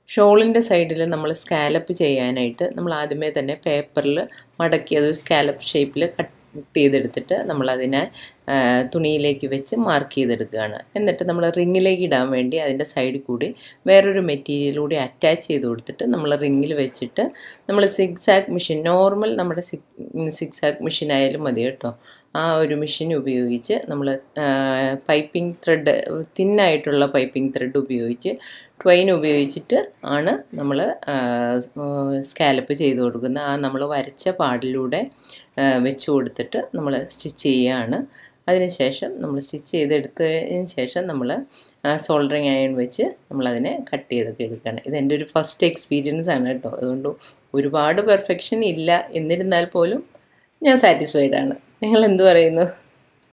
ഷോളിൻ്റെ സൈഡിൽ നമ്മൾ സ്കാലപ്പ് ചെയ്യാനായിട്ട് നമ്മൾ ആദ്യമേ തന്നെ പേപ്പറിൽ മടക്കി അത് സ്കാലപ്പ് ഷേപ്പിൽ കട്ട് ചെയ്തെടുത്തിട്ട് നമ്മളതിനെ തുണിയിലേക്ക് വെച്ച് മാർക്ക് ചെയ്തെടുക്കുകയാണ് എന്നിട്ട് നമ്മൾ റിങ്ങിലേക്ക് ഇടാൻ വേണ്ടി അതിൻ്റെ സൈഡിൽ കൂടി വേറൊരു മെറ്റീരിയൽ കൂടി അറ്റാച്ച് ചെയ്ത് കൊടുത്തിട്ട് നമ്മൾ റിങ്ങിൽ വെച്ചിട്ട് നമ്മൾ സിക്സാക്ക് മെഷീൻ നോർമൽ നമ്മുടെ സിക്സാക്ക് മെഷീൻ ആയാലും മതി കേട്ടോ ആ ഒരു മെഷീൻ ഉപയോഗിച്ച് നമ്മൾ പൈപ്പിംഗ് ത്രെഡ് തിന്നായിട്ടുള്ള പൈപ്പിംഗ് ത്രെഡ് ഉപയോഗിച്ച് ട്വൈൻ ഉപയോഗിച്ചിട്ട് ആണ് നമ്മൾ സ്കാലപ്പ് ചെയ്ത് കൊടുക്കുന്നത് ആ നമ്മൾ വരച്ച പാടിലൂടെ വെച്ച് കൊടുത്തിട്ട് നമ്മൾ സ്റ്റിച്ച് ചെയ്യുകയാണ് അതിനുശേഷം നമ്മൾ സ്റ്റിച്ച് ചെയ്തെടുത്തതിന് ശേഷം നമ്മൾ സോൾഡറിങ് അയൺ വെച്ച് നമ്മളതിനെ കട്ട് ചെയ്തൊക്കെ എടുക്കുകയാണ് ഇതെൻ്റെ ഒരു ഫസ്റ്റ് എക്സ്പീരിയൻസ് ആണ് കേട്ടോ അതുകൊണ്ട് ഒരുപാട് പെർഫെക്ഷൻ ഇല്ല എന്നിരുന്നാൽ പോലും ഞാൻ സാറ്റിസ്ഫൈഡ് ആണ് നിങ്ങൾ എന്ത് പറയുന്നു